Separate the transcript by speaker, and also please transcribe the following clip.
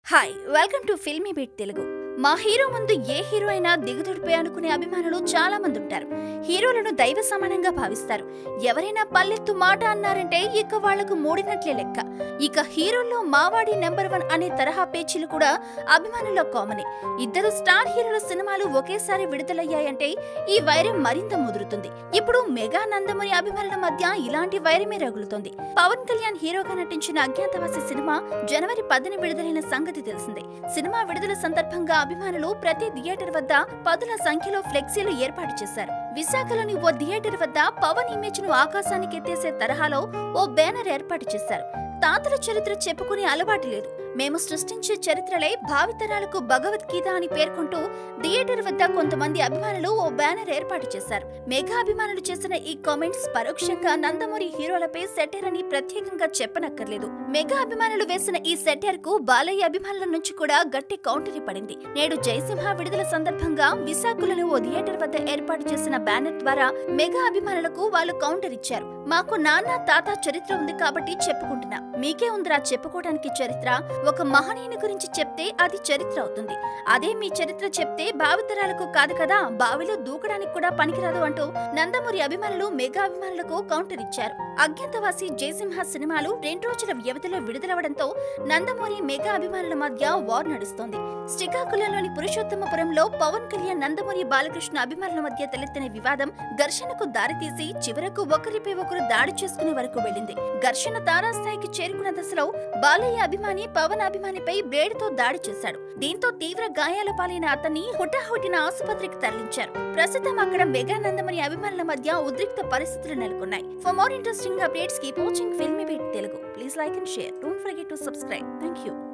Speaker 1: hi welcome to Filmy Beat Telugu మా hero ముందు ఏ hero అయినా దిగుదుడిపై అనుకునే అభిమానులు చాలా మంది ఉంటారు హీరోలను దైవ సమానంగా భావిస్తారు ఎవరైనా పల్లెత్తు మాట అన్నారంటే ఇక వాళ్లకు మూడినట్లే లెక్క ఇక హీరోల్లో మావాడి నెంబర్ వన్ అనే తరహా పేచీలు కూడా అభిమానుల్లో కామనే ఇద్దరు స్టార్ హీరోల సినిమాలు ఒకేసారి విడుదలయ్యాయంటే ఈ వైరం మరింత ముదురుతుంది ఇప్పుడు మెగా నందమూరి అభిమానుల మధ్య ఇలాంటి వైరమే రగులుతోంది పవన్ కళ్యాణ్ హీరోగా నటించిన అజ్ఞాతవాసి సినిమా జనవరి పదిన విడుదలైన సంగతి తెలిసిందే సినిమా విడుదల సందర్భంగా అభిమానులు ప్రతి థియేటర్ వద్ద పదుల సంఖ్యలో ఫ్లెక్సీలు ఏర్పాటు చేశారు విశాఖలోని ఓ థియేటర్ వద్ద పవన్ ఇమేజ్ ను ఆకాశానికి ఎత్తేసే తరహాలో ఓ బ్యానర్ ఏర్పాటు చేశారు తాతల చరిత్ర చెప్పుకునే అలవాటు లేదు మేము సృష్టించే చరిత్రలే భావితరాలకు భగవద్గీత అని పేర్కొంటూ థియేటర్ వద్ద కొంతమంది అభిమానులు ఓ బ్యానర్ ఏర్పాటు చేశారు మెగా అభిమానులు చేసిన ఈ కామెంట్స్ పరోక్షంగా నందమూరి హీరోలపై సెటర్ అని ప్రత్యేకంగా చెప్పనక్కర్లేదు మెగా అభిమానులు వేసిన ఈ సెటర్ కు బాలయ్య అభిమానుల నుంచి కూడా గట్టి కౌంటర్ పడింది నేడు జయసింహ విడుదల సందర్భంగా విశాఖలోని ఓ థియేటర్ వద్ద ఏర్పాటు చేసిన బ్యానర్ ద్వారా మెగా అభిమానులకు వాళ్ళు కౌంటర్ ఇచ్చారు మాకు నాన్న తాత చరిత్ర ఉంది కాబట్టి చెప్పుకుంటున్నా మీకే ఉందిరా చెప్పుకోవడానికి చరిత్ర ఒక మహనీయుని గురించి చెప్తే అది చరిత్ర అవుతుంది అదే మీ చరిత్ర చెప్తే భావితరాలకు కాదు కదా బావిలో దూకడానికి కూడా పనికిరాదు అంటూ నందమూరి అభిమానులు మెగా అభిమానులకు కౌంటర్ ఇచ్చారు అజ్ఞాతవాసి జయసింహ సినిమాలు రెండు రోజుల వ్యవధిలో విడుదలవడంతో నందమూరి మెగా అభిమానుల మధ్య వార్ నడుస్తోంది శ్రీకాకుళంలోని పురుషోత్తమపురంలో పవన్ కళ్యాణ్ నందమూరి బాలకృష్ణ అభిమానుల మధ్య తలెత్తిన వివాదం ఘర్షణకు దారితీసి చివరకు ఒకరిపై ఒకరు దాడి చేసుకునే వరకు వెళ్ళింది ఘర్షణ తారాస్థాయికి చేరుకున్న దశలో బాలయ్య అభిమాని పవన్ అభిమానిపై బ్లేడ్తో దాడి చేశాడు దీంతో తీవ్ర గాయాల పాలైన అతన్ని హుటాహుటిన ఆసుపత్రికి తరలించారు ప్రస్తుతం అక్కడ మెగా నందమూరి అభిమానుల మధ్య ఉద్రిక్త పరిస్థితులు నెలకొన్నాయి for more interesting updates keep watching Filmy Beat Telugu please like and share don't forget to subscribe thank you